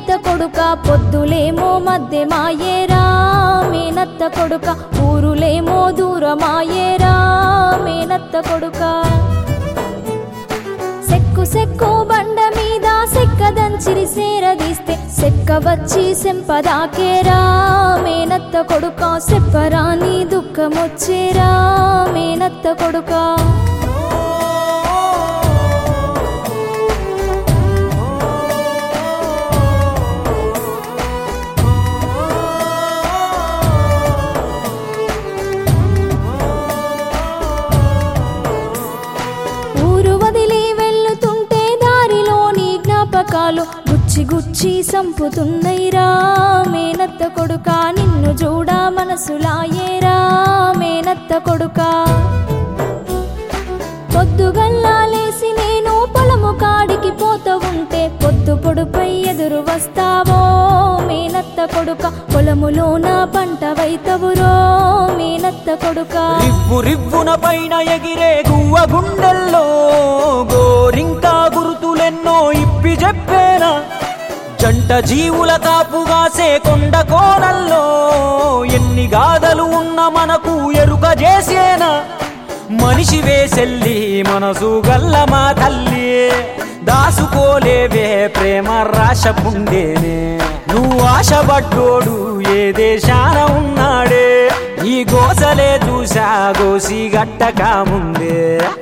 మేనత్త కొడుక పొద్దులేమో మధ్య మాయేరా మేనత్త కొడుక ఊరులేమో దూరమాయేరా మేనత్త కొడుక సెక్కు సెక్కు బండ మీద సెక్కదంచిరి సేరదీస్తే సెక్క వచ్చి సెంపదాకేరా మేనత్త కొడుక సెప్పరాని దుఃఖమొచ్చేరా మేనత్త కొడుక ఊరు వదిలి వెళ్ళుతుంటే దారిలోని జ్ఞాపకాలు గుచ్చి గుచ్చి సంపుతున్నాయిరా మేనత్త కొడుక నిన్ను చూడ మనసులాయేరా మేనత్త కొడుక పొద్దుగల్లా లేసి నేను పొలము కాడికి పోత ఉంటే పొద్దు పొడుపై ఎదురు వస్తావో మేనత్త కొడుక పొలములోన పంట వైతవురో మేనత్త కొడుక రివ్వు రివ్వున పైన ఎగిరే గువ్వ గుండెల్లో గోరింకా గురుతులెన్నో ఇప్పి చెప్పేనా జంట జీవుల కాపుగాసే కొండ కోనల్లో ఎన్ని గాథలు ఉన్న మనకు ఎరుక చేసేనా మనిషి వేసెల్లి మనసు గల్ల మా తల్లి దాసుకోలేవే ప్రేమ రాశ పుండేనే నువ్వు ఆశపడ్డోడు ఏ దేశాన ఉన్నాడే ఈ గోసలే చూసా గోసి గట్టక ముందే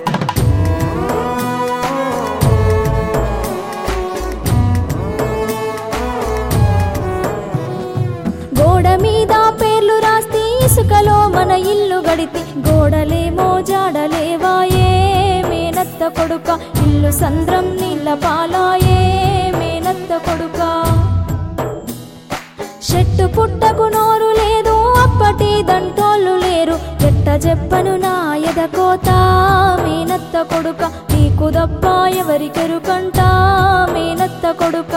గోడ మీద పేర్లు రాస్తే ఇసుకలో మన ఇల్లు గడితే గోడలేమో జాడలేవాయే మేనత్త కొడుక ఇల్లు సంద్రం నీళ్ళ పాలాయే మేనత్త కొడుక చెట్టు పుట్టకు నోరు లేదు అప్పటి దంటోళ్ళు లేరు ఎట్ట చెప్పను నా ఎదకోత మేనత్త కొడుక నీకు దప్ప ఎవరికెరుకంట మేనత్త కొడుక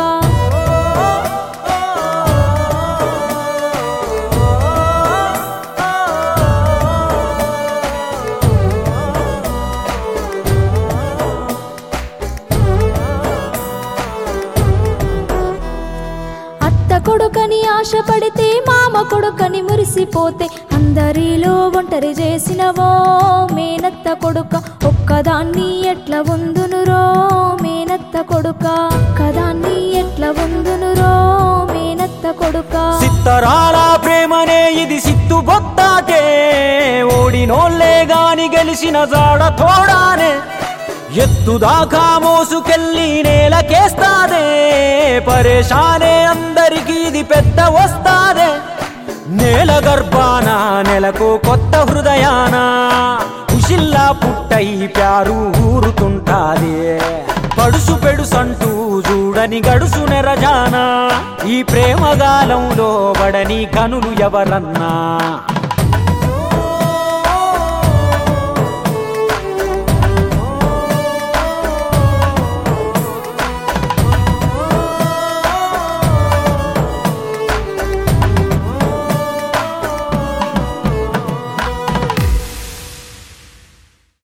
అత్త కొడుకని ఆశపడితే మామ కొడుకని మురిసిపోతే అందరిలో ఒంటరి చేసినవో మేనత్త కొడుక ఒక్కదాన్ని ఎట్ల ఉందునురో మేనత్త కొడుక ఒక్కదాన్ని ఎట్ల ఉందునురో మేనత్త కొడుక సిత్తరాల ప్రేమనే ఇది సిత్తు బొత్తాటే ఓడినోళ్ళే గాని గెలిచిన జాడ తోడానే ఎత్తుదాకా మోసుకెళ్ళి నేలకేస్తాదే పరేషానే అందరికి ఇది పెద్ద వస్తాదే నేల గర్భాన నెలకు కొత్త హృదయాన ఉషిల్లా పుట్టై ప్యారు ఊరుతుంటాది పడుసు పెడుసంటూ చూడని గడుసు నెరజానా ఈ ప్రేమగాలంలో బడని కనులు ఎవరన్నా